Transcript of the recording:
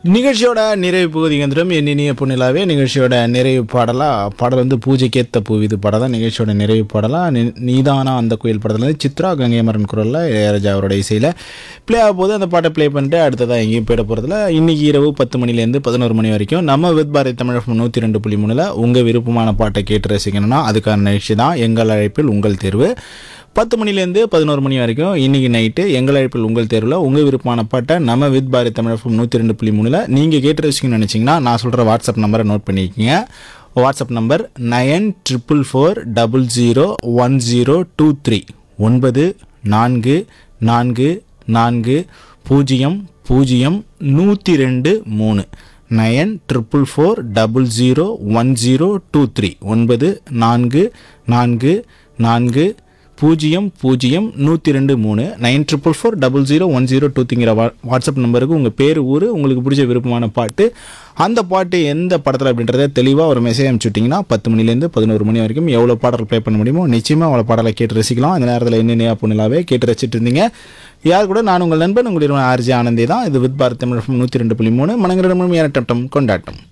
நிகழ்ச்சியோட நிறைவு பகுதி வந்துடும் என் இனிய பொண்ணிலாவே நிகழ்ச்சியோட நிறைவு பாடலா பாடல் வந்து பூஜைக்கேத்த பூவிது பாடல் தான் நிகழ்ச்சியோட நிறைவு பாடலா நி- நீதானா அந்த கோயில் படத்துல இருந்து சித்ரா கங்கைமரன் குரலில் இளையராஜா அவரோட இசையில் ப்ளே ஆக போது அந்த பாட்டை ப்ளே பண்ணிட்டு அடுத்ததாக எங்கேயும் போயிட போகிறதுல இன்னைக்கு இரவு பத்து மணிலேருந்து பதினோரு மணி வரைக்கும் நம்ம வித் பாரதி தமிழ் நூற்றி ரெண்டு புள்ளி மூணில் உங்கள் விருப்பமான பாட்டை கேட்டு ரசிக்கணும்னா அதுக்கான நிகழ்ச்சி தான் எங்கள் அழைப்பில் உங்கள் தேர்வு பத்து மணிலேருந்து பதினோரு மணி வரைக்கும் இன்னைக்கு நைட்டு எங்கள் அழைப்பில் உங்கள் தேர்வில் உங்கள் விருப்பமான பாட்டை நம்ம வித் பாரதி தமிழ் நூற்றி ரெண்டு புள்ளி மூணில் நீங்கள் கேட்டு ரசிக்கணும்னு நினச்சிங்கன்னா நான் சொல்கிற வாட்ஸ்அப் நம்பரை நோட் பண்ணிக்கோங்க WhatsApp number nine triple four double zero one zero two three ஒன்பது நான்கு நான்கு நான்கு பூஜ்ஜியம் பூஜ்ஜியம் நூற்றி ரெண்டு மூணு nine triple four double zero one zero two three ஒன்பது நான்கு நான்கு நான்கு பூஜ்ஜியம் பூஜ்ஜியம் நூற்றி ரெண்டு மூணு nine triple four double zero one zero டூத்திங்கிற வா வாட்ஸ்அப் நம்பருக்கு உங்கள் பேர் ஊர் உங்களுக்கு பிடிச்ச விருப்பமான பாட்டு அந்த பாட்டு எந்த படத்தில் அப்படின்றத தெளிவாக ஒரு மெசேஜ் அனுப்பிச்சுட்டிங்கன்னா பத்து மணிலேருந்து பதினோரு மணி வரைக்கும் எவ்வளோ பாடல் ப்ளே பண்ண முடியுமோ நிச்சயமாக அவ்வளோ பாடலை கேட்டு ரசிக்கலாம் அந்த நேரத்தில் என்னென்ன பொண்ணுலாவே கேட்டு ரசிச்சுட்டு இருந்தீங்க யார் கூட நான் உங்கள் நண்பன் உங்களுடைய ஆர்ஜி ஆனந்தி தான் இது வித் பாரத் தமிழ் நூற்றி ரெண்டு புள்ளி மூணு மனங்கிற முழுமையான டட்டம் கொண்டாட்டம்